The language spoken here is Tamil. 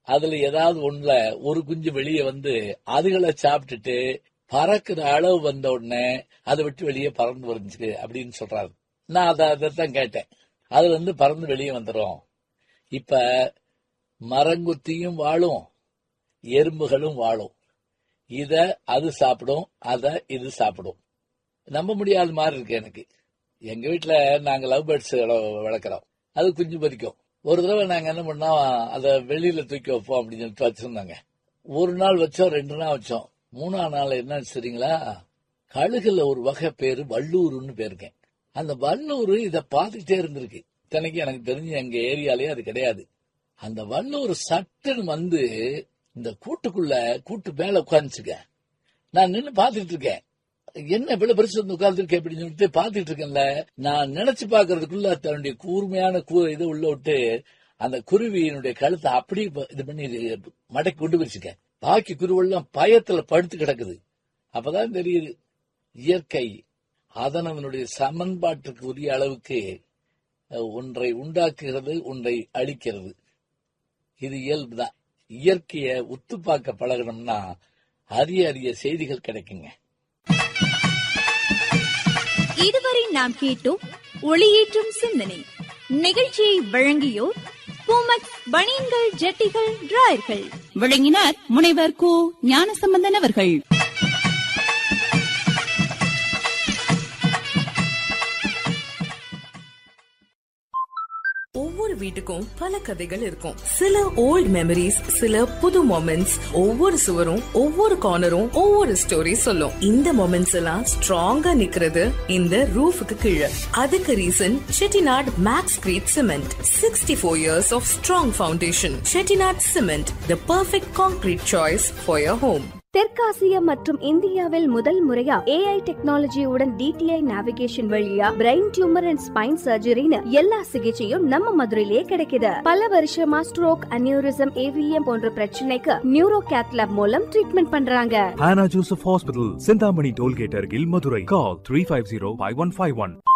அதுல ஏதாவது ஒண்ணுல ஒரு குஞ்சு வெளியே வந்து அதுகளை சாப்பிட்டுட்டு பறக்குற அளவு வந்த உடனே அதை விட்டு வெளியே பறந்து வந்துச்சு அப்படின்னு சொல்றாரு நான் அதை அதைத்தான் கேட்டேன் அது வந்து பறந்து வெளியே வந்துடும் இப்ப மரங்குத்தியும் வாழும் எறும்புகளும் வாழும் இத அது சாப்பிடும் அத இது சாப்பிடும் நம்ப முடியாத மாதிரி இருக்கு எனக்கு எங்க வீட்டுல நாங்க லவ் பேர்ட்ஸ் வளர்க்குறோம் அது குஞ்சு பொரிக்கும் ஒரு தடவை நாங்க என்ன பண்ணோம் அதை வெளியில தூக்கி வைப்போம் அப்படின்னு சொல்லிட்டு வச்சிருந்தாங்க ஒரு நாள் வச்சோம் ரெண்டு நாள் வச்சோம் மூணாம் நாள் என்ன சரிங்களா கழுகுல ஒரு வகை பேரு வள்ளூர்னு பேருக்கேன் அந்த வள்ளூர் இத பார்த்துக்கிட்டே இருந்திருக்கு இத்தனைக்கு எனக்கு தெரிஞ்சு எங்க ஏரியாலயே அது கிடையாது அந்த வள்ளூர் சட்டுன்னு வந்து இந்த கூட்டுக்குள்ள கூட்டு மேல உட்காந்துச்சுக்க நான் நின்னு பாத்துட்டு இருக்கேன் என்ன இவ்வளவு பெருசு வந்து உட்கார்ந்துருக்கேன் அப்படின்னு சொல்லிட்டு பாத்துட்டு இருக்கேன்ல நான் நினைச்சு பாக்குறதுக்குள்ள தன்னுடைய கூர்மையான கூ- இது உள்ள விட்டு அந்த குருவியினுடைய கழுத்தை அப்படியே ப- இது பண்ணி மடக்கி கொண்டு போயிருச்சுக்க பாக்கி குருவெல்லாம் பயத்துல படுத்து கிடக்குது அப்பதான் தெரியுது இயற்கை அதன் அதனுடைய சமன்பாட்டுக்கு உரிய அளவுக்கு அஹ், ஒன்றை உண்டாக்குகிறது ஒன்றை அழிக்கிறது இது இயல்புதான் இயற்கையை உத்து பார்க்க பழகணும்னா அரிய அரிய செய்திகள் கிடைக்குங்க இதுவரை நாம் கேட்டோம் ஒளியேற்றும் சிந்தனை நிகழ்ச்சியை வழங்கியோர் பூமக் பனியன்கள் ஜட்டிகள் டிராயர்கள் விளங்கினார் முனைவர் கு ஞானசம்பந்தன் அவர்கள் ஒவ்வொரு வீட்டுக்கும் பல கதைகள் இருக்கும் சில ஓல்ட் மெமரிஸ் சில புது மொமெண்ட்ஸ் ஒவ்வொரு சுவரும் ஒவ்வொரு கார்னரும் ஒவ்வொரு ஸ்டோரி சொல்லும் இந்த மொமெண்ட்ஸ் எல்லாம் ஸ்ட்ராங்கா நிக்கிறது இந்த ரூஃபுக்கு கீழே அதுக்கு reason Chettinad makes great cement sixty four years of strong foundation Chettinad cement the perfect concrete choice for your home தெற்காசியா மற்றும் இந்தியாவில் முதல் முறையா ஏஐ டெக்னாலஜியுடன் டிடிஐ நேவிகேஷன் வழியா பிரெயின் டியூமர் அண்ட் ஸ்பைன் சர்ஜரின்னு எல்லா சிகிச்சையும் நம்ம மதுரையிலே கிடைக்குது பல வருஷமா ஸ்ட்ரோக் அனியூரிசம் ஏவிஎம் போன்ற பிரச்சனைக்கு நியூரோ கேத்லாப் மூலம் ட்ரீட்மெண்ட் பண்றாங்க Hannah Joseph Hospital, Sindhamani Tollgate, Argil, Madurai. Call 350 5151.